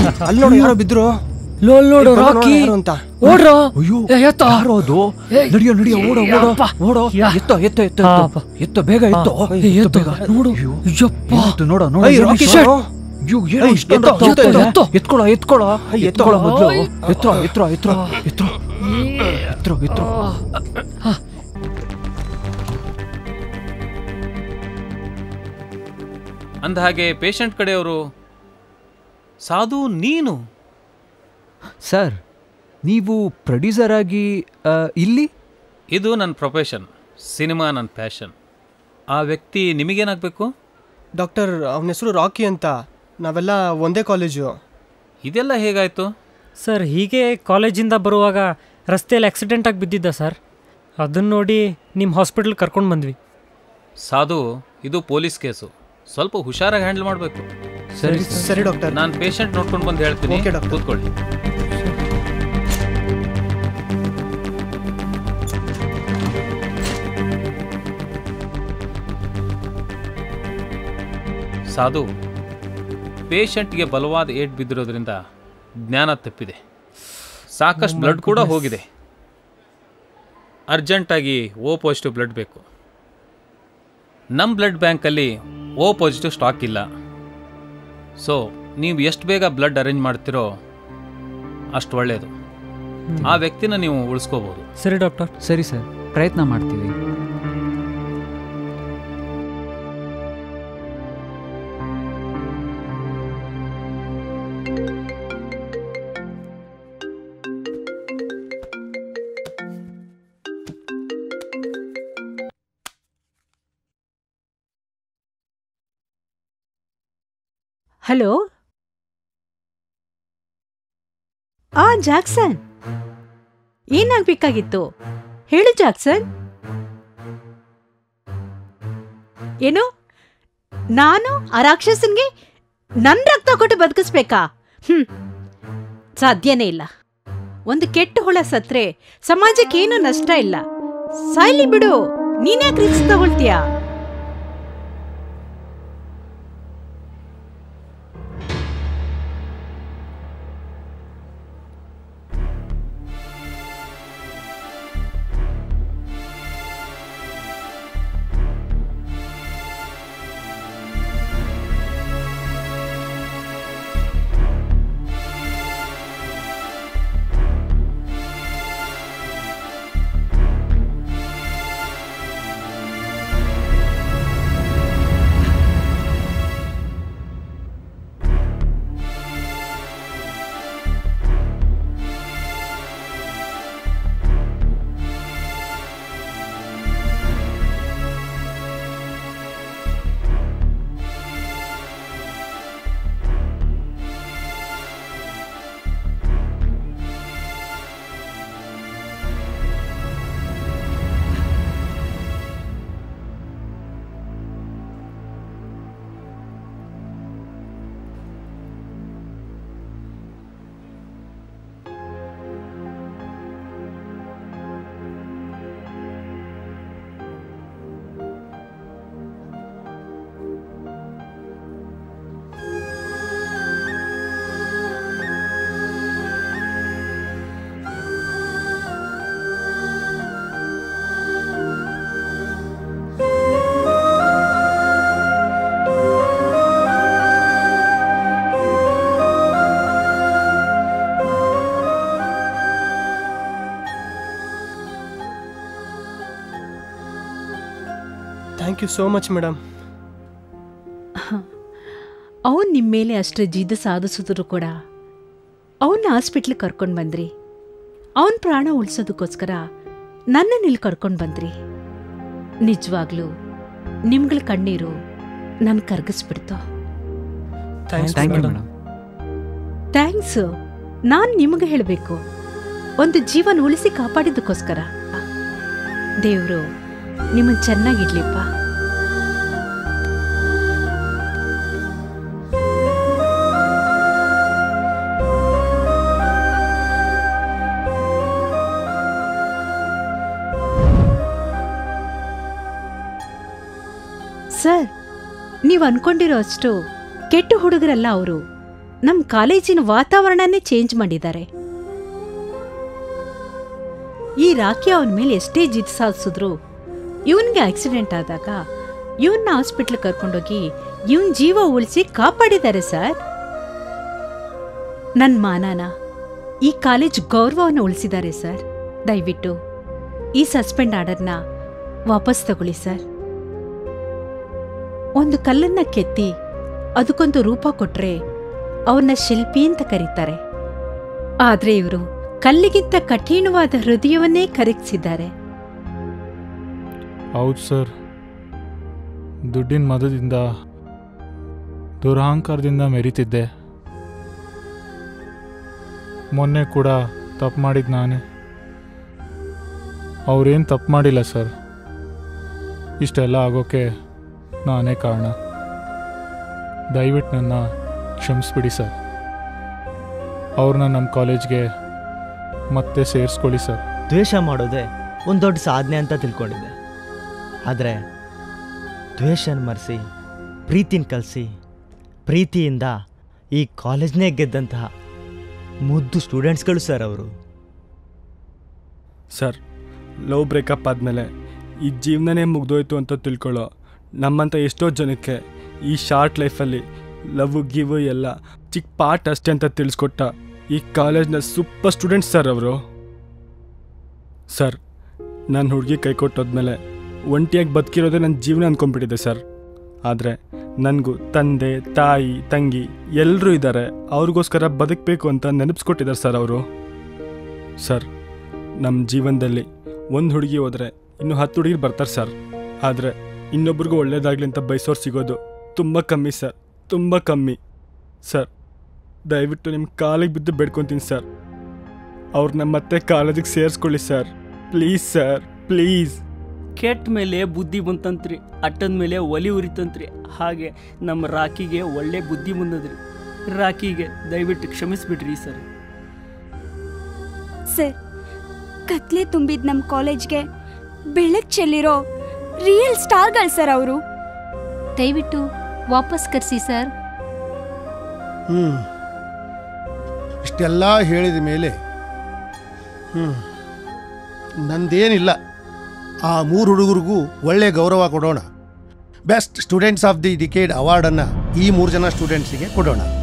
ಅಲ್ಲಿ ನೋಡು ಯಾರೋ ಬಿದ್ರು ಲೋಲ್ ನೋಡು ಇಲ್ಲಿ ಬಂದು ರಾಕಿ ನೋಡು ಯಾರು ಅಂತ ಓಡ್ರೋ ಅಯ್ಯೋ ಏ, ಎತ್ತ ಯಾರೋ ಅದು ಏಯ್, ನಡಿಯೋ ನಡಿಯೋ ಓಡೋ ಓಡೋ ಯಪ್ಪ. ಓಡೋ ಯಾ. ಎತ್ತೋ ಎತ್ತೋ ಎತ್ತೋ ಆ, ಎತ್ತೋ ಪ. ಎತ್ತೋ ಬೇಗ ಎತ್ತೋ ಏ, ಎತ್ತು ಬೇಗ. ನೋಡು ಅಯ್ಯೋ. ಯಪ್ಪ ಏನಾಯ್ತು ನೋಡೋ ನೋಡೋ ಅಯ್ಯೋ, ಏನು ರಾಕಿ ಇಷ್ಟ? ಶರ್ಟ್. ಅಯ್ಯೋ, ಏನೋ ಏಯ್, ಇಷ್ಟೊಂದು ಎತ್ತೋ, ರಕ್ತ ಹೋಗ್ತಾ ಎತ್ತೋ, ಇದೆ? ಎತ್ತೋ. ಎತ್ಕೊಳೋ ಎತ್ಕೊಳೋ ಅಯ್ಯ್, ಎತ್ತೋ. ಎತ್ಕೊಳೋ ಮೊದ್ಲು ಅಯ್ಯ್. ಎತ್ರೋ ಎತ್ರೋ ಎತ್ರೋ ಎತ್ರೋ ಎತ್ರೋ ಎತ್ರೋ ಅಂದ ಹಾಗೆ ಪೇಷಂಟ್ ಕಡೆಯವರು ಸಾಧು ನೀನು ಸರ್ ನೀವು ಪ್ರೊಡ್ಯೂಸರ್ ಆಗಿ ಆ, ಇಲ್ಲಿ ಇದು ನನ್ನ ಪ್ರೊಫೆಷನ್ ಸಿನಿಮಾ ನನ್ನ ಪ್ಯಾಷನ್ ಆ ವ್ಯಕ್ತಿ ನಿಮಗೇನಾಗಬೇಕು ಡಾಕ್ಟರ್ ಅವನ ಹೆಸರು ರಾಕಿ ಅಂತ ನಾವೆಲ್ಲ ಒಂದೇ ಕಾಲೇಜು ಇದೆಲ್ಲ ಹೇಗಾಯಿತು ಸರ್ ಹೀಗೆ ಕಾಲೇಜಿಂದ ಬರುವಾಗ ರಸ್ತೆಯಲ್ಲಿ ಆಕ್ಸಿಡೆಂಟ್ ಆಗಿ ಬಿದ್ದಿದ್ದ ಸರ್ ಅದನ್ನ ನೋಡಿ ನಿಮ್ಮ ಹಾಸ್ಪಿಟಲ್ ಕರ್ಕೊಂಡು ಬಂದ್ವಿ ಸಾಧು ಇದು ಪೊಲೀಸ್ ಕೇಸು ಸ್ವಲ್ಪ ಹುಷಾರಾಗಿ ಹ್ಯಾಂಡಲ್ ಮಾಡಬೇಕು ಸರಿ ಸರಿ ಡಾಕ್ಟರ್ ನಾನು ಪೇಷಂಟ್ ನೋಡ್ಕೊಂಡು ಬಂದು ಹೇಳ್ತೀನಿ Okay, doctor. ಕೂತ್ಕೊಳ್ಳಿ ಸಾಧು ಪೇಷಂಟ್ಗೆ ಬಲವಾದ ಏಟ್ ಬಿದ್ದಿರೋದ್ರಿಂದ ಜ್ಞಾನ ತಪ್ಪಿದೆ ಸಾಕಷ್ಟು ಬ್ಲಡ್ ಕೂಡ ಹೋಗಿದೆ ಅರ್ಜೆಂಟಾಗಿ ಓ ಪಾಸಿಟಿವ್ ಬ್ಲಡ್ ಬೇಕು ನಮ್ಮ ಬ್ಲಡ್ ಬ್ಯಾಂಕಲ್ಲಿ ಓ ಪಾಸಿಟಿವ್ ಸ್ಟಾಕ್ ಇಲ್ಲ ಸೊ ನೀವು ಎಷ್ಟು ಬೇಗ ಬ್ಲಡ್ ಅರೇಂಜ್ ಮಾಡ್ತೀರೋ ಅಷ್ಟು ಒಳ್ಳೆಯದು ಆ ವ್ಯಕ್ತಿನ ನೀವು ಉಳಿಸ್ಕೋಬೋದು ಸರಿ ಡಾಕ್ಟರ್ ಸರಿ ಸರ್ ಪ್ರಯತ್ನ ಮಾಡ್ತೀವಿ ಹಲೋ ಆ ಜಾಕ್ಸನ್ ಏನಾಗ್ಬೇಕಾಗಿತ್ತು ಹೇಳು ಜಾಕ್ಸನ್ ಏನು ನಾನು ಆ ರಾಕ್ಷಸನ್ಗೆ ನನ್ ರಕ್ತ ಕೊಟ್ಟು ಬದುಕಿಸ್ಬೇಕಾ ಹ್ಮ್ ಸಾಧ್ಯನೇ ಇಲ್ಲ ಒಂದು ಕೆಟ್ಟ ಹುಳ ಸತ್ರೆ ಸಮಾಜಕ್ಕೇನು ನಷ್ಟ ಇಲ್ಲ ಸಾಯ್ಲಿ ಬಿಡು ನೀನ್ಯಾಕೆ ರಿಕ್ಸ್ ತಗೊಳ್ತೀಯಾ thank you so much madam ಅವನ್ ನಿಮ್ಮ ಮೇಲೆ ಅಷ್ಟು ಜಿದ್ದು ಸಾಧಿಸಿದ್ರು ಕೂಡ ಅವನ್ನ ಹಾಸ್ಪಿಟ್ಲಿಗೆ ಕರ್ಕೊಂಡು ಬಂದ್ರಿ ಅವನ ಪ್ರಾಣ ಉಳಿಸೋದಕ್ಕೋಸ್ಕರ ನನ್ನನ್ನು ಇಲ್ಲಿ ಕರ್ಕೊಂಡು ಬಂದ್ರಿ ನಿಜವಾಗ್ಲೂ ನಿಮ್ಗಳ ಕಣ್ಣೀರು ನನ್ ಕರ್ಗಿಸ್ಬಿಡ್ತು thanks thank you madam madam thanks ನಾನ್ ನಿಮಗೆ ಹೇಳಬೇಕು ಒಂದು ಜೀವನ ಉಳಿಸಿ ಕಾಪಾಡಿದ್ದಕ್ಕೋಸ್ಕರ ದೇವ್ರು ನಿಮ್ಮನ್ನ ಚೆನ್ನಾಗಿಡ್ಲಿಪ್ಪ ಸರ್ ನೀವು ಅನ್ಕೊಂಡಿರೋ ಅಷ್ಟು ಕೆಟ್ಟ ಹುಡುಗರಲ್ಲ ಅವರು ನಮ್ಮ ಕಾಲೇಜಿನ ವಾತಾವರಣನೇ ಚೇಂಜ್ ಮಾಡಿದ್ದಾರೆ ಈ ರಾಖಿ ಅವನ ಮೇಲೆ ಎಷ್ಟೇ ಜಿದ್ ಸಾಧಿಸಿದ್ರು ಇವನ್ಗೆ ಆಕ್ಸಿಡೆಂಟ್ ಆದಾಗ ಇವನ್ನ ಹಾಸ್ಪಿಟ್ಲ್ ಕರ್ಕೊಂಡೋಗಿ ಇವನ್ ಜೀವ ಉಳಿಸಿ ಕಾಪಾಡಿದ್ದಾರೆ ಸರ್ ನನ್ನ ಮಾನನ ಈ ಕಾಲೇಜ್ ಗೌರವವನ್ನು ಉಳಿಸಿದ್ದಾರೆ ಸರ್ ದಯವಿಟ್ಟು ಈ ಸಸ್ಪೆಂಡ್ ಆರ್ಡರ್ನ ವಾಪಸ್ ತಗೊಳ್ಳಿ ಸರ್ ಒಂದು ಕಲ್ಲನ್ನ ಕೆತ್ತಿ ಅದಕ್ಕೊಂದು ರೂಪ ಕೊಟ್ರೆ ಅವನ್ನ ಶಿಲ್ಪಿ ಅಂತ ಕರೀತಾರೆ ಆದ್ರೆ ಇವರು ಕಲ್ಲಿಗಿಂತ ಕಠಿಣವಾದ ಹೃದಯವನ್ನೇ ಕರಗಿಸಿದ್ದಾರೆ ಹೌದು ಸರ್ ದುಡ್ಡಿನ ಮದದಿಂದ ದುರಹಂಕಾರದಿಂದ ಮೆರೀತಿದ್ದೆ ಮೊನ್ನೆ ಕೂಡ ತಪ್ಪು ಮಾಡಿದ್ದು ನಾನೇ ಅವ್ರೇನು ತಪ್ಪು ಮಾಡಿಲ್ಲ ಸರ್ ಇಷ್ಟೆಲ್ಲ ಆಗೋಕ್ಕೆ ನಾನೇ ಕಾರಣ ದಯವಿಟ್ಟು ನನ್ನ ಕ್ಷಮಿಸ್ಬಿಡಿ ಸರ್ ಅವ್ರನ್ನ ನಮ್ಮ ಕಾಲೇಜ್ಗೆ ಮತ್ತೆ ಸೇರಿಸ್ಕೊಳ್ಳಿ ಸರ್ ದ್ವೇಷ ಮಾಡೋದೇ ಒಂದು ದೊಡ್ಡ ಸಾಧನೆ ಅಂತ ತಿಳ್ಕೊಂಡಿದ್ದೆ ಆದರೆ ದ್ವೇಷನ ಮರೆಸಿ ಪ್ರೀತಿನ ಕಲಿಸಿ ಪ್ರೀತಿಯಿಂದ ಈ ಕಾಲೇಜ್ನೇ ಗೆದ್ದಂತಹ ಮುದ್ದು ಸ್ಟೂಡೆಂಟ್ಸ್ಗಳು ಸರ್ ಅವರು ಸರ್ ಲವ್ ಬ್ರೇಕಪ್ ಆದಮೇಲೆ ಈ ಜೀವನನೇ ಮುಗ್ದೋಯ್ತು ಅಂತ ತಿಳ್ಕೊಳ್ಳೋ ನಮ್ಮಂಥ ಎಷ್ಟೋ ಜನಕ್ಕೆ ಈ ಶಾರ್ಟ್ ಲೈಫಲ್ಲಿ ಲವ್ ಗಿವ್ ಎಲ್ಲ ಚಿಕ್ಕ ಪಾರ್ಟ್ ಅಷ್ಟೇ ಅಂತ ತಿಳಿಸ್ಕೊಟ್ಟ ಈ ಕಾಲೇಜ್ನ ಸೂಪರ್ ಸ್ಟೂಡೆಂಟ್ಸ್ ಸರ್ ಅವರು ಸರ್ ನಾನು ಹುಡುಗಿ ಕೈ ಕೊಟ್ಟೋದ್ಮೇಲೆ ಒಂಟಿಯಾಗಿ ಬದುಕಿರೋದೇ ನನ್ನ ಜೀವನ ಅಂದ್ಕೊಂಡ್ಬಿಟ್ಟಿದೆ ಸರ್ ಆದರೆ ನನಗೂ ತಂದೆ ತಾಯಿ ತಂಗಿ ಎಲ್ಲರೂ ಇದ್ದಾರೆ ಅವ್ರಿಗೋಸ್ಕರ ಬದುಕಬೇಕು ಅಂತ ನೆನಪಿಸ್ಕೊಟ್ಟಿದ್ದಾರೆ ಸರ್ ಅವರು ಸರ್ ನಮ್ಮ ಜೀವನದಲ್ಲಿ ಒಂದು ಹುಡುಗಿ ಹೋದರೆ ಇನ್ನು ಹತ್ತು ಹುಡುಗಿರು ಬರ್ತಾರೆ ಸರ್ ಆದರೆ ಇನ್ನೊಬ್ರಿಗೂ ಒಳ್ಳೇದಾಗಲಿ ಅಂತ ಬಯಸೋರು ಸಿಗೋದು ತುಂಬ ಕಮ್ಮಿ ಸರ್ ತುಂಬ ಕಮ್ಮಿ ಸರ್ ದಯವಿಟ್ಟು ನಿಮ್ಮ ಕಾಲಿಗೆ ಬಿದ್ದು ಬೇಡ್ಕೊತೀನಿ ಸರ್ ಅವ್ರನ್ನ ಮತ್ತೆ ಕಾಲೇಜಿಗೆ ಸೇರಿಸ್ಕೊಳ್ಳಿ ಸರ್ ಪ್ಲೀಸ್ ಸರ್ ಪ್ಲೀಸ್ ಕೆಟ್ಟ ಮೇಲೆ ಬುದ್ಧಿ ಬಂತಂತ್ರಿ ಅಟ್ಟದ ಮೇಲೆ ಒಲಿ ಉರಿತಂತ್ರಿ ಹಾಗೆ ನಮ್ಮ ರಾಖಿಗೆ ಒಳ್ಳೆ ಬುದ್ಧಿ ಬಂದದ್ರಿ ರಾಖಿಗೆ ದಯವಿಟ್ಟು ಕ್ಷಮಿಸ್ಬಿಡ್ರಿ ಸರ್ ಸರ್ ಕತ್ಲೆ ತುಂಬಿದ ನಮ್ಮ ಕಾಲೇಜ್ಗೆ ಬೆಳಕು ಚೆಲ್ಲಿರೋ ರಿಯಲ್ ಸ್ಟಾರ್ಗಳು ಸರ್ ಅವರು ದಯವಿಟ್ಟು ವಾಪಸ್ ಕರೆಸಿ ಸರ್ ಹ್ಞೂ ಇಷ್ಟೆಲ್ಲ ಹೇಳಿದ ಮೇಲೆ ಹ್ಞೂ ನಂದೇನಿಲ್ಲ ಆ ಮೂರು ಹುಡುಗರಿಗೂ ಒಳ್ಳೆ ಗೌರವ ಕೊಡೋಣ best students of the decade ಅವಾರ್ಡನ್ನು ಈ ಮೂರು ಜನ ಸ್ಟೂಡೆಂಟ್ಸಿಗೆ ಕೊಡೋಣ